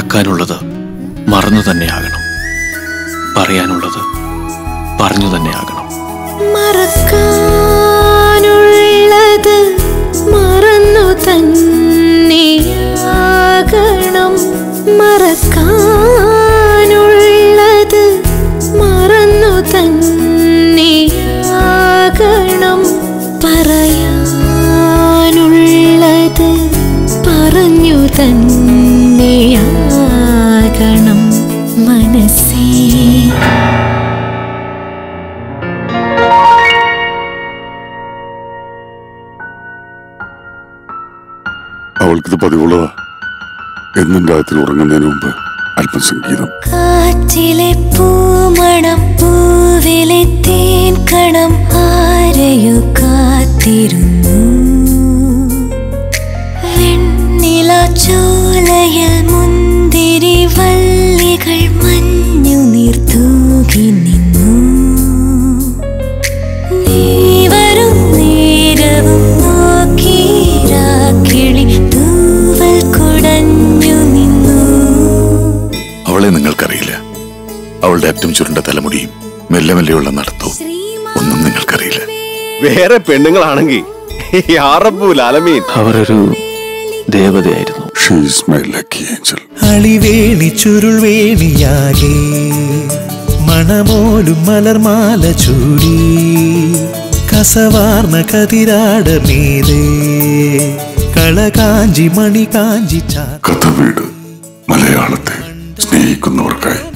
മറക്കാനുള്ളത് മറന്നു തന്നെയാകണം പറയാനുള്ളത് പറഞ്ഞു തന്നെയാകണം മറക്കാനുള്ളത് മറന്നു തന്നെയാകണം മറക്കാനുള്ളത് മറന്നു തന്നെയാകണം പറയാനുള്ളത് പറഞ്ഞു തന്നെയാകണം മനസ്സേ അവൾക്കിത് പതിവുള്ളതാ എന്നും രാത്രി ഉറങ്ങുന്നതിന് മുമ്പ് അല്പം സംഗീതം കാറ്റിലെ പൂമണം പൂവിലെ തേൻ കണം ആരെയോ കാത്തിരുന്നു വെണ്ണില ചോലയിൽ മുന്തിരി വള്ളികൾ മഞ്ഞു നീർത്തൂകി നിന്നു നീ വരും നേരവും നോക്കിരാക്കിളി തൂവൽ കുടഞ്ഞു നിന്നു അവളെ നിങ്ങൾക്കറിയില്ല അവളുടെ അറ്റം ചുരുണ്ട തലമുടിയും മെല്ലെ മെല്ലെയുള്ള നടത്തവും ഒന്നും നിങ്ങൾക്കറിയില്ല വേറെ പെണ്ണുങ്ങളാണെങ്കിൽ യാറപ്പൂല അലമീൻ അവരൊരു ദേവതയായിരുന്നു ഷീസ് മൈ ലക്കി ഏഞ്ചൽ അളിവേണി ചുരുൾവേണിയാകെ മണമോലും മലർമാല ചൂടി കസവാർന്ന കതിരാട മീതേ കളകാഞ്ചി മണി കാഞ്ചി ചാ കഥ വീട് മലയാളത്തെ സ്നേഹിക്കുന്നവർക്കായി